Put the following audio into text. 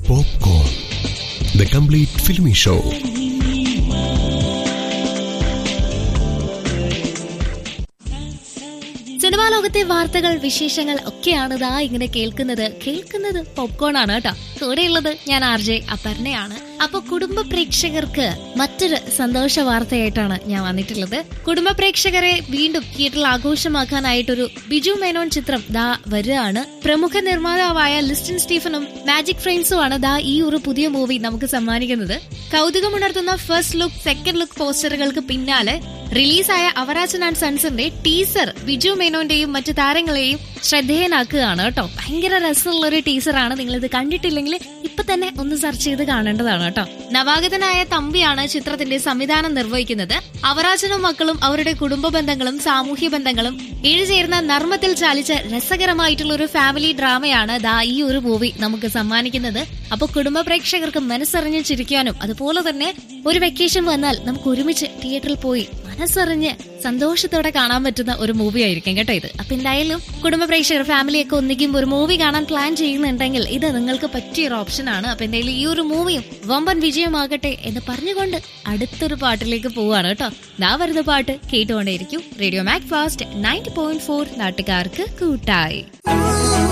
Popcorn. The complete filmy show. സിനിമാ ലോകത്തെ വാർത്തകൾ വിശേഷങ്ങൾ ഒക്കെയാണ് ഇതാ ഇങ്ങനെ കേൾക്കുന്നത് കേൾക്കുന്നത് പോപ്കോൺ ആണ് കേട്ടോ കൂടെയുള്ളത് ഞാൻ ആർ ജെ അപർണയാണ് അപ്പൊ കുടുംബ പ്രേക്ഷകർക്ക് മറ്റൊരു സന്തോഷ വാർത്തയായിട്ടാണ് ഞാൻ വന്നിട്ടുള്ളത് കുടുംബ പ്രേക്ഷകരെ വീണ്ടും തിയേറ്ററിൽ ആഘോഷമാക്കാനായിട്ടൊരു ബിജു മേനോൻ ചിത്രം ദാ വരികയാണ് പ്രമുഖ നിർമ്മാതാവായ ലിസ്റ്റിൻ സ്റ്റീഫനും മാജിക് ഫ്രെയിംസും ആണ് ദാ ഈ ഒരു പുതിയ മൂവി നമുക്ക് സമ്മാനിക്കുന്നത് കൗതുകമുണർത്തുന്ന ഫസ്റ്റ് ലുക്ക് സെക്കൻഡ് ലുക്ക് പോസ്റ്ററുകൾക്ക് പിന്നാലെ റിലീസായ അവരാജൻ ആൻഡ് സൺസിന്റെ ടീസർ ബിജു മേനോന്റെയും മറ്റു താരങ്ങളെയും ശ്രദ്ധേയനാക്കുകയാണ് കേട്ടോ ഭയങ്കര രസമുള്ള ഒരു ടീസറാണ് നിങ്ങൾ ഇത് കണ്ടിട്ടില്ലെങ്കിൽ ഇപ്പൊ തന്നെ ഒന്ന് സെർച്ച് ചെയ്ത് കാണേണ്ടതാണ് കേട്ടോ നവാഗതനായ തമ്പിയാണ് ചിത്രത്തിന്റെ സംവിധാനം നിർവഹിക്കുന്നത് അവരാജനും മക്കളും അവരുടെ കുടുംബ ബന്ധങ്ങളും സാമൂഹ്യ ബന്ധങ്ങളും ഇഴചേർന്ന നർമ്മത്തിൽ ചാലിച്ച രസകരമായിട്ടുള്ള ഒരു ഫാമിലി ഡ്രാമയാണ് ദാ ഈ ഒരു മൂവി നമുക്ക് സമ്മാനിക്കുന്നത് അപ്പൊ കുടുംബ പ്രേക്ഷകർക്ക് മനസ്സറിഞ്ഞ് ചിരിക്കാനും അതുപോലെ തന്നെ ഒരു വെക്കേഷൻ വന്നാൽ നമുക്ക് ഒരുമിച്ച് തിയേറ്ററിൽ പോയി മനസ്സറിഞ്ഞ് സന്തോഷത്തോടെ കാണാൻ പറ്റുന്ന ഒരു മൂവി ആയിരിക്കും കേട്ടോ ഇത് അപ്പൊ എന്തായാലും കുടുംബ പ്രേക്ഷകർ ഫാമിലിയൊക്കെ ഒന്നിക്കുമ്പോൾ ഒരു മൂവി കാണാൻ പ്ലാൻ ചെയ്യുന്നുണ്ടെങ്കിൽ ഇത് നിങ്ങൾക്ക് പറ്റിയ ഒരു ഓപ്ഷൻ ആണ് അപ്പൊ എന്തായാലും ഈ ഒരു മൂവിയും വമ്പൻ വിജയമാകട്ടെ എന്ന് പറഞ്ഞുകൊണ്ട് അടുത്തൊരു പാട്ടിലേക്ക് പോവാണ് കേട്ടോ ദാ വരുന്ന പാട്ട് കേട്ടുകൊണ്ടേയിരിക്കും radio Mac Fast ninety point four നാട്ടുകാർക്ക് കൂട്ടായി